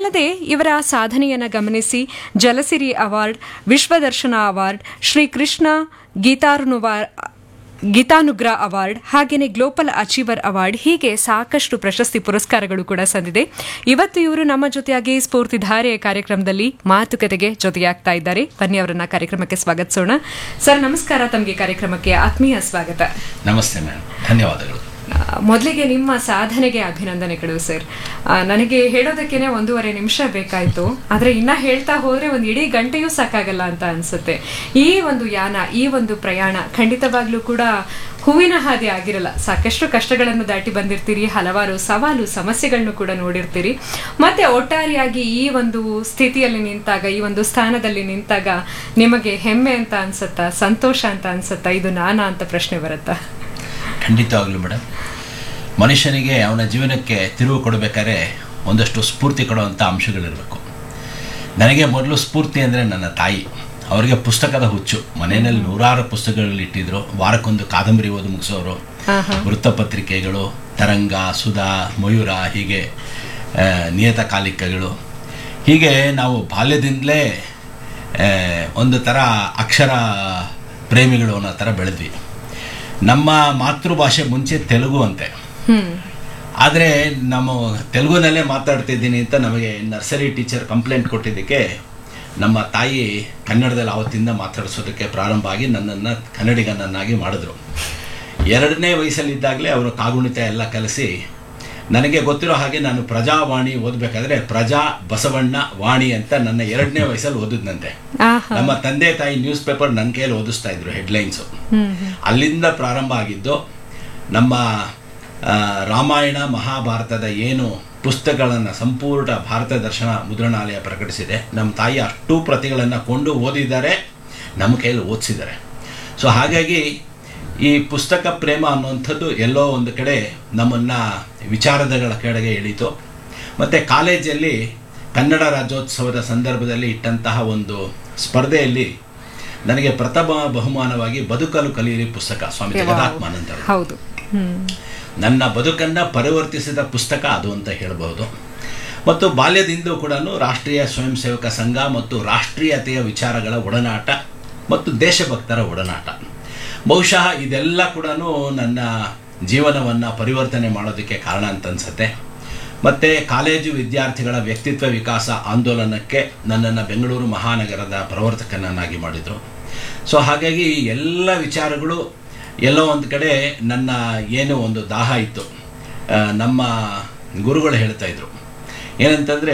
ಇದಲ್ಲದೆ ಇವರ ಸಾಧನೆಯನ್ನು ಗಮನಿಸಿ ಜಲಸಿರಿ ಅವಾರ್ಡ್ ವಿಶ್ವದರ್ಶನ ಅವಾರ್ಡ್ ಶ್ರೀ ಕೃಷ್ಣ ಗೀತಾರ್ನುವಾ ಗೀತಾನುಗ್ರ ಅವಾರ್ಡ್ ಹಾಗೆಯೇ ಗ್ಲೋಬಲ್ ಅಚೀವರ್ ಅವಾರ್ಡ್ ಹೀಗೆ ಸಾಕಷ್ಟು ಪ್ರಶಸ್ತಿ ಪುರಸ್ಕಾರಗಳು ಕೂಡ ಸಂದಿದೆ ಇವತ್ತು ಇವರು ನಮ್ಮ ಜೊತೆಯಾಗಿ ಸ್ಫೂರ್ತಿಧಾರೆಯ ಕಾರ್ಯಕ್ರಮದಲ್ಲಿ ಮಾತುಕತೆಗೆ ಜೊತೆಯಾಗ್ತಾ ಇದ್ದಾರೆ ಬನ್ನಿ ಅವರನ್ನ ಕಾರ್ಯಕ್ರಮಕ್ಕೆ ಸ್ವಾಗತಿಸೋಣ ಸರ್ ನಮಸ್ಕಾರ ತಮಗೆ ಕಾರ್ಯಕ್ರಮಕ್ಕೆ ಆತ್ಮೀಯ ಸ್ವಾಗತ ನಮಸ್ತೆ ಮ್ಯಾಮ್ ಧನ್ಯವಾದಗಳು ಆ, ಮೊದಲಿಗೆ ನಿಮ್ಮ ಸಾಧನೆಗೆ ಅಭಿನಂದನೆಗಳು ಸರ್ ಆ, ನನಗೆ ಹೇಳೋದಕ್ಕೇನೆ ಒಂದೂವರೆ ನಿಮಿಷ ಬೇಕಾಯ್ತು ಆದ್ರೆ ಇನ್ನ ಹೇಳ್ತಾ ಹೋದ್ರೆ ಒಂದು ಇಡೀ ಗಂಟೆಯೂ ಸಾಕಾಗಲ್ಲ ಅಂತ ಅನ್ಸುತ್ತೆ ಈ ಒಂದು ಯಾನ ಈ ಒಂದು ಪ್ರಯಾಣ ಖಂಡಿತವಾಗ್ಲೂ ಕೂಡ ಹೂವಿನ ಹಾದಿ ಆಗಿರಲ್ಲ ಸಾಕಷ್ಟು ಕಷ್ಟಗಳನ್ನು ದಾಟಿ ಬಂದಿರ್ತೀರಿ ಹಲವಾರು ಸವಾಲು ಸಮಸ್ಯೆಗಳನ್ನು ಕೂಡ ನೋಡಿರ್ತೀರಿ ಮತ್ತೆ ಒಟ್ಟಾರೆಯಾಗಿ ಈ ಒಂದು ಸ್ಥಿತಿಯಲ್ಲಿ ನಿಂತಾಗ ಈ ಒಂದು ಸ್ಥಾನದಲ್ಲಿ ನಿಂತಾಗ ನಿಮಗೆ ಹೆಮ್ಮೆ ಅಂತ ಅನ್ಸತ್ತಾ ಸಂತೋಷ ಅಂತ ಅನ್ಸತ್ತಾ ಇದು ನಾನಾ ಅಂತ ಪ್ರಶ್ನೆ ಬರುತ್ತಾ ಖಂಡಿತವಾಗ್ಲೂ ಮೇಡಮ್ ಮನುಷ್ಯನಿಗೆ ಅವನ ಜೀವನಕ್ಕೆ ತಿರುವು ಕೊಡಬೇಕಾದ್ರೆ ಒಂದಷ್ಟು ಸ್ಫೂರ್ತಿ ಕೊಡುವಂಥ ಅಂಶಗಳಿರಬೇಕು ನನಗೆ ಮೊದಲು ಸ್ಫೂರ್ತಿ ಅಂದರೆ ನನ್ನ ತಾಯಿ ಅವರಿಗೆ ಪುಸ್ತಕದ ಹುಚ್ಚು ಮನೆಯಲ್ಲಿ ನೂರಾರು ಪುಸ್ತಕಗಳು ಇಟ್ಟಿದ್ರು ವಾರಕ್ಕೊಂದು ಕಾದಂಬರಿ ಓದಿ ಮುಗಿಸೋರು ವೃತ್ತಪತ್ರಿಕೆಗಳು ತರಂಗ ಸುಧಾ ಮಯೂರ ಹೀಗೆ ಆ, ನಿಯತಕಾಲಿಕಗಳು ಹೀಗೆ ನಾವು ಬಾಲ್ಯದಿಂದಲೇ ಆ, ಒಂದು ಥರ ಅಕ್ಷರ ಪ್ರೇಮಿಗಳು ಅನ್ನೋ ಥರ ಬೆಳೆದ್ವಿ ನಮ್ಮ ಮಾತೃಭಾಷೆ ಮುಂಚೆ ತೆಲುಗು ಅಂತೆ ಹ್ಮ್ ಆದರೆ ನಮ್ಮ ತೆಲುಗುನಲ್ಲೇ ಮಾತಾಡ್ತಿದ್ದೀನಿ ಅಂತ ನಮಗೆ ನರ್ಸರಿ ಟೀಚರ್ ಕಂಪ್ಲೇಂಟ್ ಕೊಟ್ಟಿದ್ದಕ್ಕೆ ನಮ್ಮ ತಾಯಿ ಕನ್ನಡದಲ್ಲಿ ಆವತ್ತಿಂದ ಮಾತಾಡಿಸೋದಕ್ಕೆ ಪ್ರಾರಂಭ ಆಗಿ ನನ್ನನ್ನು ಕನ್ನಡಿಗನನ್ನಾಗಿ ಮಾಡಿದ್ರು ಎರಡನೇ ವಯಸ್ಸಲ್ಲಿದ್ದಾಗಲೇ ಅವರು ಕಾಗುಣಿತ ಎಲ್ಲ ಕಲಿಸಿ ನನಗೆ ಗೊತ್ತಿರೋ ಹಾಗೆ ನಾನು ಪ್ರಜಾವಾಣಿ ಓದಬೇಕಾದ್ರೆ ಪ್ರಜಾ ಬಸವಣ್ಣ ವಾಣಿ ಅಂತ ನನ್ನ ಎರಡನೇ ವಯಸ್ಸಲ್ಲಿ ಓದಿದ್ನಂತೆ ಆಹಾ ನಮ್ಮ ತಂದೆ ತಾಯಿ ನ್ಯೂಸ್ ಪೇಪರ್ ನನ್ನ ಕೈಯಲ್ಲಿ ಓದಿಸ್ತಾ ಇದ್ರು ಹೆಡ್ಲೈನ್ಸು ಹ್ಮ್ ಹ್ಮ್. ಅಲ್ಲಿಂದ ಪ್ರಾರಂಭ ಆಗಿದ್ದು ನಮ್ಮ ಆ, ರಾಮಾಯಣ ಮಹಾಭಾರತದ ಏನು ಪುಸ್ತಕಗಳನ್ನು ಸಂಪೂರ್ಣ ಭಾರತ ದರ್ಶನ ಮುದ್ರಣಾಲಯ ಪ್ರಕಟಿಸಿದೆ ನಮ್ಮ ತಾಯಿ ಅಷ್ಟೂ ಪ್ರತಿಗಳನ್ನು ಕೊಂಡು ಓದಿದ್ದಾರೆ ನಮ್ಮ ಕೈಯಲ್ಲಿ ಓದಿಸಿದ್ದಾರೆ ಸೊ ಹಾಗಾಗಿ ಈ ಪುಸ್ತಕ ಪ್ರೇಮ ಅನ್ನುವಂಥದ್ದು ಎಲ್ಲೋ ಒಂದು ಕಡೆ ನಮ್ಮನ್ನು ವಿಚಾರದಗಳ ಕಡೆಗೆ ಎಳೀತು ಮತ್ತು ಕಾಲೇಜಲ್ಲಿ ಕನ್ನಡ ರಾಜ್ಯೋತ್ಸವದ ಸಂದರ್ಭದಲ್ಲಿ ಇಟ್ಟಂತಹ ಒಂದು ಸ್ಪರ್ಧೆಯಲ್ಲಿ ನನಗೆ ಪ್ರಥಮ ಬಹುಮಾನವಾಗಿ ಬದುಕಲು ಕಲಿಯಿರಿ ಪುಸ್ತಕ ಸ್ವಾಮಿ ಜಗದಾತ್ಮಾನಂದರು ಹೌದು ಹ್ಮ್ ನನ್ನ ಬದುಕನ್ನು ಪರಿವರ್ತಿಸಿದ ಪುಸ್ತಕ ಅದು ಅಂತ ಹೇಳಬಹುದು ಮತ್ತು ಬಾಲ್ಯದಿಂದ ಕೂಡ ರಾಷ್ಟ್ರೀಯ ಸ್ವಯಂ ಸೇವಕ ಸಂಘ ಮತ್ತು ರಾಷ್ಟ್ರೀಯತೆಯ ವಿಚಾರಗಳ ಒಡನಾಟ ಮತ್ತು ದೇಶಭಕ್ತರ ಒಡನಾಟ ಬಹುಶಃ ಇದೆಲ್ಲ ಕೂಡ ನನ್ನ ಜೀವನವನ್ನು ಪರಿವರ್ತನೆ ಮಾಡೋದಕ್ಕೆ ಕಾರಣ ಅಂತ ಅನ್ಸುತ್ತೆ ಮತ್ತು ಕಾಲೇಜು ವಿದ್ಯಾರ್ಥಿಗಳ ವ್ಯಕ್ತಿತ್ವ ವಿಕಾಸ ಆಂದೋಲನಕ್ಕೆ ನನ್ನನ್ನು ಬೆಂಗಳೂರು ಮಹಾನಗರದ ಪ್ರವರ್ತಕನನ್ನಾಗಿ ಮಾಡಿದರು ಸೊ ಹಾಗಾಗಿ ಎಲ್ಲ ವಿಚಾರಗಳು ಎಲ್ಲೋ ಒಂದು ಕಡೆ ನನ್ನ ಏನು ಒಂದು ದಾಹ ಇತ್ತು ಆ, ನಮ್ಮ ಗುರುಗಳು ಹೇಳ್ತಾ ಇದ್ರು ಏನಂತಂದರೆ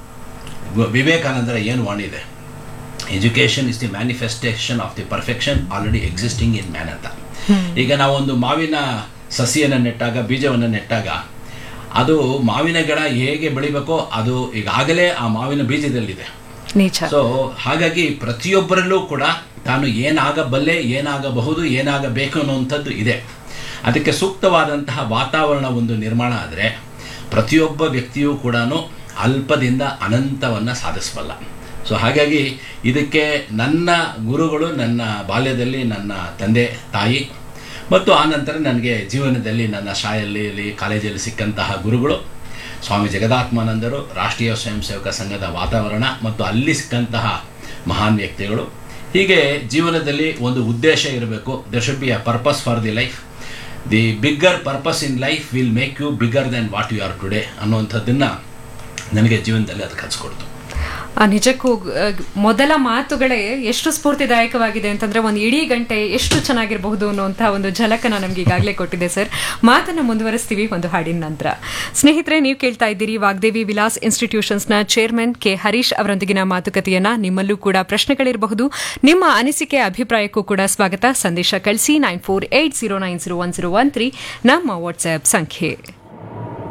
ವಿವೇಕಾನಂದರ ಏನು ವಾಣಿ ಇದೆ education is the manifestation of the perfection already existing in man ಅಂತ ಈಗ ನಾವೊಂದು ಮಾವಿನ ಸಸಿಯನ್ನು ನೆಟ್ಟಾಗ ಬೀಜವನ್ನು ನೆಟ್ಟಾಗ ಅದು ಮಾವಿನ ಗಿಡ ಹೇಗೆ ಬೆಳಿಬೇಕೋ ಅದು ಈಗಾಗಲೇ ಆ ಮಾವಿನ ಬೀಜದಲ್ಲಿದೆ ನಿಜ ಸೊ ಹಾಗಾಗಿ ಪ್ರತಿಯೊಬ್ಬರಲ್ಲೂ ಕೂಡ ತಾನು ಏನಾಗಬಲ್ಲೆ ಏನಾಗಬಹುದು ಏನಾಗಬೇಕು ಅನ್ನುವಂಥದ್ದು ಇದೆ ಅದಕ್ಕೆ ಸೂಕ್ತವಾದಂತಹ ವಾತಾವರಣ ಒಂದು ನಿರ್ಮಾಣ ಆದರೆ ಪ್ರತಿಯೊಬ್ಬ ವ್ಯಕ್ತಿಯೂ ಕೂಡ ಅಲ್ಪದಿಂದ ಅನಂತವನ್ನು ಸಾಧಿಸಬಲ್ಲ ಸೊ ಹಾಗಾಗಿ ಇದಕ್ಕೆ ನನ್ನ ಗುರುಗಳು ನನ್ನ ಬಾಲ್ಯದಲ್ಲಿ ನನ್ನ ತಂದೆ ತಾಯಿ ಮತ್ತು ಆನಂತರ ನನಗೆ ಜೀವನದಲ್ಲಿ ನನ್ನ ಶಾಲೆಯಲ್ಲಿ ಕಾಲೇಜಲ್ಲಿ ಸಿಕ್ಕಂತಹ ಗುರುಗಳು ಸ್ವಾಮಿ ಜಗದಾತ್ಮಾನಂದರು ರಾಷ್ಟ್ರೀಯ ಸ್ವಯಂ ಸೇವಕ ಸಂಘದ ವಾತಾವರಣ ಮತ್ತು ಅಲ್ಲಿ ಸಿಕ್ಕಂತಹ ಮಹಾನ್ ವ್ಯಕ್ತಿಗಳು ಹೀಗೆ ಜೀವನದಲ್ಲಿ ಒಂದು ಉದ್ದೇಶ ಇರಬೇಕು there should be a purpose for the life the bigger purpose in life will make you bigger then what you are today ಅನ್ನುವಂಥದ್ದನ್ನು ನನಗೆ ಜೀವನದಲ್ಲಿ ಅದು ಕಲಿಸ್ಕೊಡ್ತು ಆ ನಿಜಕ್ಕೂ ಆ, ಮೊದಲ ಮಾತುಗಳೇ ಎಷ್ಟು ಸ್ಫೂರ್ತಿದಾಯಕವಾಗಿದೆ ಅಂತಂದ್ರೆ ಒಂದು ಇಡೀ ಗಂಟೆ ಎಷ್ಟು ಚೆನ್ನಾಗಿರಬಹುದು ಅನ್ನುವಂತಹ ಒಂದು ಝಲಕನ ನಮ್ಗೆ ಈಗಾಗಲೇ ಕೊಟ್ಟಿದೆ ಸರ್ ಮಾತನ್ನ ಮುಂದುವರಿಸ್ತೀವಿ ಒಂದು ಹಾಡಿನ ನಂತರ ಸ್ನೇಹಿತರೆ ನೀವು ಕೇಳ್ತಾ ಇದ್ದೀರಿ ವಾಗ್ದೇವಿ ವಿಲಾಸ್ ಇನ್ಸ್ಟಿಟ್ಯೂಷನ್ಸ್ನ ಚೇರ್ಮನ್ ಕೆ ಹರೀಶ್ ಅವರೊಂದಿಗಿನ ಮಾತುಕತೆಯನ್ನ ನಿಮ್ಮಲ್ಲೂ ಕೂಡ ಪ್ರಶ್ನೆಗಳಿರಬಹುದು ನಿಮ್ಮ ಅನಿಸಿಕೆ ಅಭಿಪ್ರಾಯಕ್ಕೂ ಕೂಡ ಸ್ವಾಗತ ಸಂದೇಶ ಕಳಿಸಿ nine four eight zero nine zero one zero one three ನಮ್ಮ ವಾಟ್ಸ್ಆಪ್ ಸಂಖ್ಯೆ